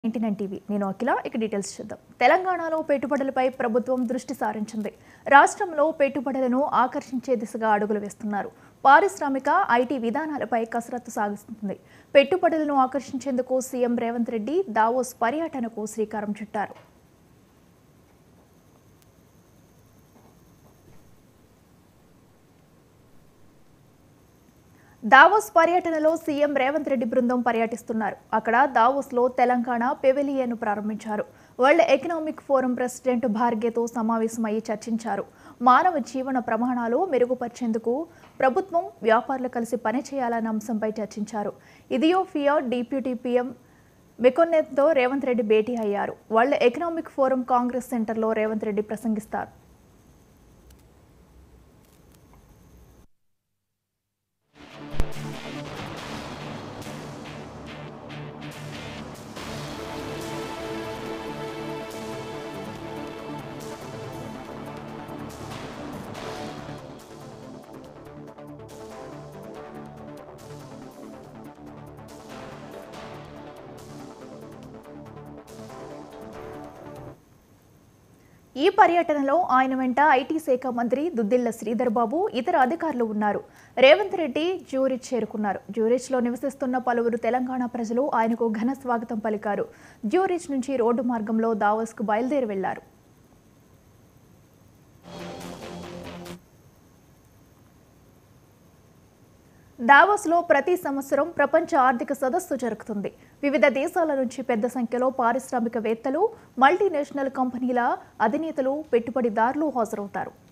ninety nine TV నేను అఖిల ఇక details చూద్దాం తెలంగాణలో పెట్టుబడులపై ప్రభుత్వం దృష్టి సారించింది రాష్ట్రంలో పెట్టుబడులను ఆకర్షించే దిశగా అడుగులు వేస్తున్నారు పారిశ్రామిక ఐటీ విధానాలపై కసరత్తు సాగిస్తుంది పెట్టుబడులను ఆకర్షించేందుకు సీఎం రేవంత్ రెడ్డి దావోస్ పర్యటనకు శ్రీకారం చుట్టారు దావోస్ పర్యటనలో సీఎం రేవంత్ రెడ్డి బృందం పర్యటిస్తున్నారు అక్కడ దావోస్లో తెలంగాణ పెవిలియన్ ప్రారంభించారు వరల్డ్ ఎకనామిక్ ఫోరం ప్రెసిడెంట్ భార్గేతో సమావేశమయ్యి చర్చించారు మానవ జీవన ప్రమాణాలు మెరుగుపరిచేందుకు ప్రభుత్వం వ్యాపారులు కలిసి పనిచేయాలన్న అంశంపై చర్చించారు ఇథియోపియా డిప్యూటీ పీఎం మెకొన్నెత్తో రేవంత్ రెడ్డి భేటీ అయ్యారు వరల్డ్ ఎకనామిక్ ఫోరం కాంగ్రెస్ సెంటర్లో రేవంత్ రెడ్డి ప్రసంగిస్తారు ఈ పర్యటనలో ఆయన వెంట ఐటీ శాఖ మంత్రి దుద్దిళ్ల శ్రీధర్ బాబు ఇతర అధికారులు ఉన్నారు రేవంత్ రెడ్డి జ్యూరిచ్ చేరుకున్నారు జ్యూరిచ్లో నివసిస్తున్న పలువురు తెలంగాణ ప్రజలు ఆయనకు ఘన స్వాగతం పలికారు జ్యూరిచ్ నుంచి రోడ్డు మార్గంలో దావోస్కు బయలుదేరి వెళ్లారు దావోస్లో ప్రతి సంవత్సరం ప్రపంచ ఆర్థిక సదస్సు జరుగుతుంది వివిధ దేశాల నుంచి పెద్ద సంఖ్యలో పారిశ్రామికవేత్తలు మల్టీనేషనల్ కంపెనీల అధినేతలు పెట్టుబడిదారులు హాజరవుతారు